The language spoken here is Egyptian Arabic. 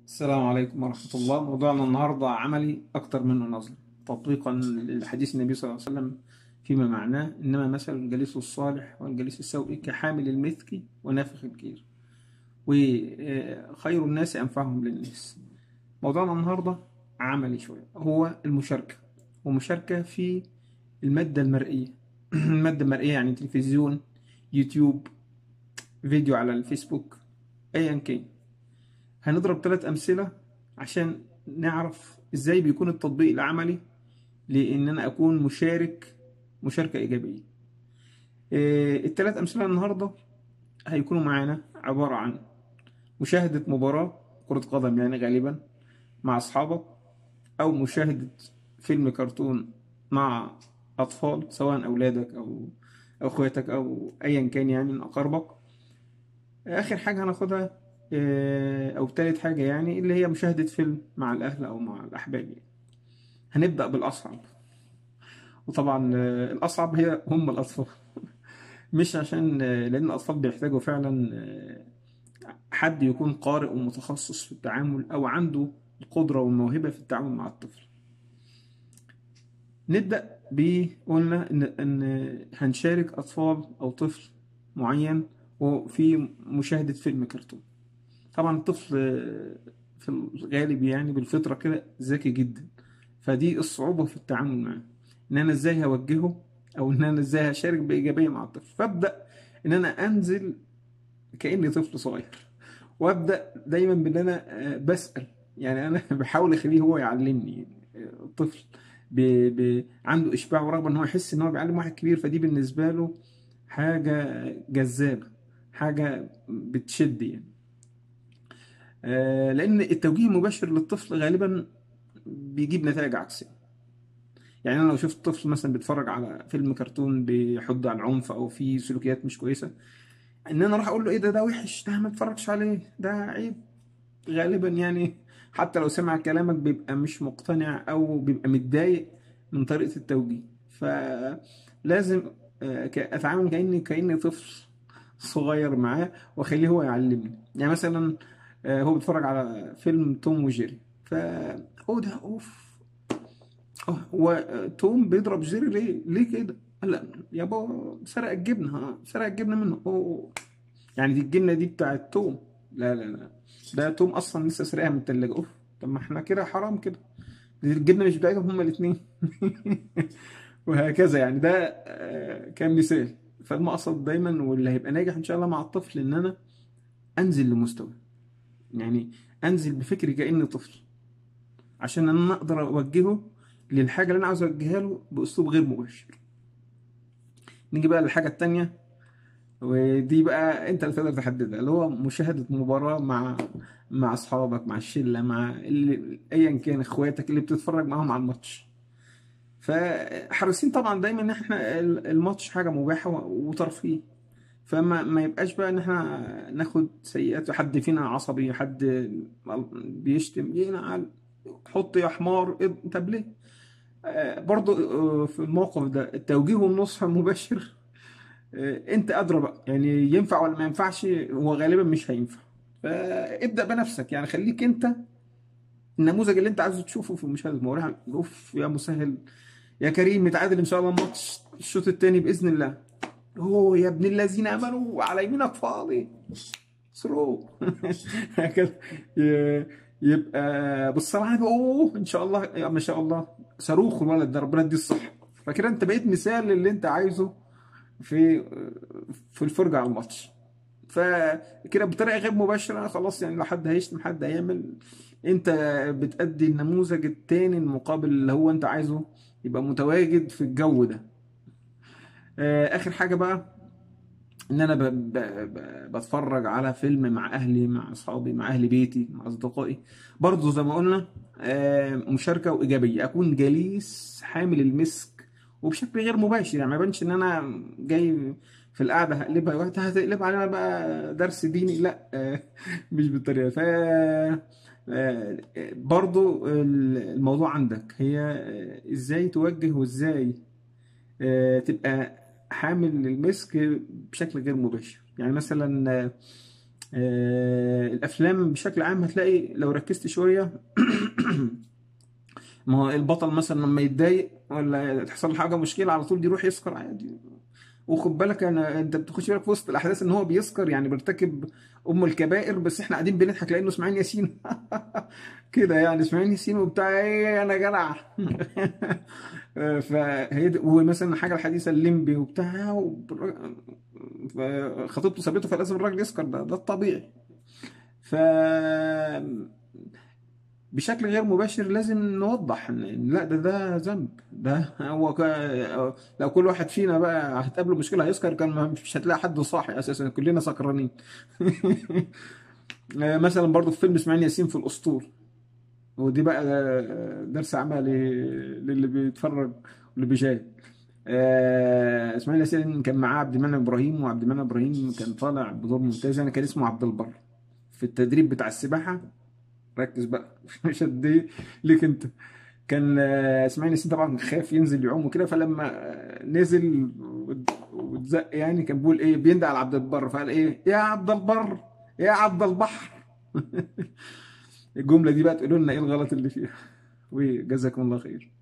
السلام عليكم ورحمة الله موضوعنا النهاردة عملي أكتر منه نظري تطبيقا لحديث النبي صلى الله عليه وسلم فيما معناه إنما مثل الجليس الصالح والجليس السوء كحامل المثك ونافخ الكير وخير الناس أنفعهم للناس موضوعنا النهاردة عملي شوية هو المشاركة ومشاركة في المادة المرئية المادة المرئية يعني تلفزيون يوتيوب فيديو على الفيسبوك أيا كان هنضرب ثلاث أمثلة عشان نعرف إزاي بيكون التطبيق العملي لأن أنا أكون مشارك مشاركة إيجابية إيه، الثلاث أمثلة النهاردة هيكونوا معانا عبارة عن مشاهدة مباراة كرة قدم يعني غالبا مع أصحابك أو مشاهدة فيلم كرتون مع أطفال سواء أولادك أو أو أخواتك أو أيا كان يعني من أقاربك آخر حاجة هناخدها آه، أو تالت حاجة يعني اللي هي مشاهدة فيلم مع الأهل أو مع الأحباب يعني. هنبدأ بالأصعب وطبعا آه، الأصعب هي هم الأطفال مش عشان آه، لأن الأطفال بيحتاجوا فعلا آه، حد يكون قارئ ومتخصص في التعامل أو عنده القدرة والموهبة في التعامل مع الطفل نبدأ ب قلنا إن إن هنشارك أطفال أو طفل معين وفي مشاهدة فيلم كرتون طبعا الطفل آه، في الغالب يعني بالفطرة كده ذكي جدا فدي الصعوبة في التعامل معاه إن أنا إزاي هوجهه أو إن أنا إزاي هشارك بإيجابية مع الطفل فأبدأ إن أنا أنزل كأني طفل صغير وأبدأ دايما بإن أنا آه، بسأل يعني أنا بحاول أخليه هو يعلمني يعني آه، الطفل ب... ب... عنده إشباع ورغبة إن هو يحس إن هو بيعلم واحد كبير فدي بالنسبة له حاجة جذابة حاجة بتشد يعني آه، لأن التوجيه المباشر للطفل غالبا بيجيب نتائج عكسية يعني أنا لو شفت طفل مثلا بيتفرج على فيلم كرتون بيحض على العنف أو فيه سلوكيات مش كويسة إن أنا أروح أقول له إيه ده ده وحش ده ما تتفرجش عليه ده عيب غالبا يعني حتى لو سمع كلامك بيبقى مش مقتنع أو بيبقى متضايق من طريقة التوجيه فلازم آه، ك- أتعامل كأني كأني طفل صغير معاه واخليه هو يعلمني يعني مثلا آه، هو بيتفرج على فيلم توم وجيري فهو ده اوف اه هو آه، توم بيضرب جيري ليه ليه كده قال لا يابا سرق الجبنه ها سرق الجبنه منه اوه يعني دي الجبنه دي بتاعت توم لا لا لا ده توم اصلا لسه سرقها من التلاجة اوف طب ما احنا كده حرام كده دي الجبنه مش بتاعتهم هما الاثنين وهكذا يعني ده آه، كان مثال فالمقصد دايما واللي هيبقى ناجح ان شاء الله مع الطفل ان انا انزل لمستوى يعني انزل بفكري كاني طفل عشان انا اقدر اوجهه للحاجه اللي انا عاوز اوجهها له باسلوب غير مباشر نيجي بقى للحاجه التانيه ودي بقى انت اللي تقدر تحددها اللي هو مشاهده مباراه مع مع اصحابك مع الشله مع اللي ايا كان اخواتك اللي بتتفرج معاهم على الماتش فحريصين طبعا دايما ان احنا الماتش حاجه مباحه وترفيه فما ما يبقاش بقى ان احنا ناخد سيئات حد فينا عصبي حد بيشتم ينعل حط يا حمار إيه- طب ليه آه، برضو آه، في الموقف ده التوجيه والنصح المباشر آه، انت ادرى بقى يعني ينفع ولا ما ينفعش هو غالبا مش هينفع فابدأ بنفسك يعني خليك انت النموذج اللي انت عايزه تشوفه في المشاهده الموريها اوف يا مسهل يا كريم نتعادل ان شاء الله الماتش الشوط الثاني باذن الله اوه يا ابن الذين امنوا على يمينك فاضي ثرو هكذا ي- يبقى بالصلاه على النبي، اوه ان شاء الله يا ما شاء الله صاروخ الولد ده ربنا يديه الصحه فكده انت بقيت مثال اللي انت عايزه في في الفرجه على الماتش فكده بطريقه غير مباشره خلاص يعني لو حد هيشتم حد هيعمل انت بتأدي النموذج التاني المقابل اللي هو انت عايزه يبقى متواجد في الجو ده آه، اخر حاجه بقى ان انا ب... ب... ب... بتفرج على فيلم مع اهلي مع اصحابي مع اهل بيتي مع اصدقائي برضه زي ما قلنا آه، مشاركه وايجابيه اكون جليس حامل المسك وبشكل غير مباشر يعني ما يبانش ان انا جاي في القعده هقلبها وقت هتقلب علينا بقى درس ديني لا آه، مش بالطريقه ف آه، برضو الموضوع عندك هي آه، ازاي توجه وازاي آه، تبقى حامل المسك بشكل غير مباشر يعني مثلا آه، آه، الافلام بشكل عام هتلاقي لو ركزت شويه ما هو البطل مثلا لما يتضايق ولا تحصل له حاجه مشكله على طول يروح يسكر عادي وخد بالك انا انت بتخش بالك في وسط الاحداث ان هو بيسكر يعني بيرتكب ام الكبائر بس احنا قاعدين بنضحك لانه اسماعيل ياسين كده يعني اسماعيل ياسين وبتاع ايه انا جدع فهي دي- ومثلا الحاجه الحديثه الليمبي وبتاع وبر- خطيبته سابته فلازم الراجل يسكر ده ده الطبيعي ف بشكل غير مباشر لازم نوضح ان لا ده ده ذنب ده هو ك... لو كل واحد فينا بقى هتقابله مشكله هيسكر كان ما- مش هتلاقي حد صاحي اساسا كلنا سكرانين مثلا برضو في فيلم اسماعيل ياسين في الاسطول ودي بقى درس عملي للي بيتفرج واللي بيشاهد آه، اسماعيل ياسين كان معاه عبد المنعم ابراهيم وعبد المنعم ابراهيم كان طالع بدور ممتاز يعني كان اسمه عبد البر في التدريب بتاع السباحه ركز بقى مش قد ايه ليك انت كان آه، اسماعيل ياسين طبعا خاف ينزل يعوم وكده فلما آه، نزل وات- واتزق يعني كان بيقول ايه بيندى على عبد البر فقال ايه يا عبد البر يا عبد البحر الجمله دي بقى تقولوا لنا ايه الغلط اللي فيها وجزاكم الله خير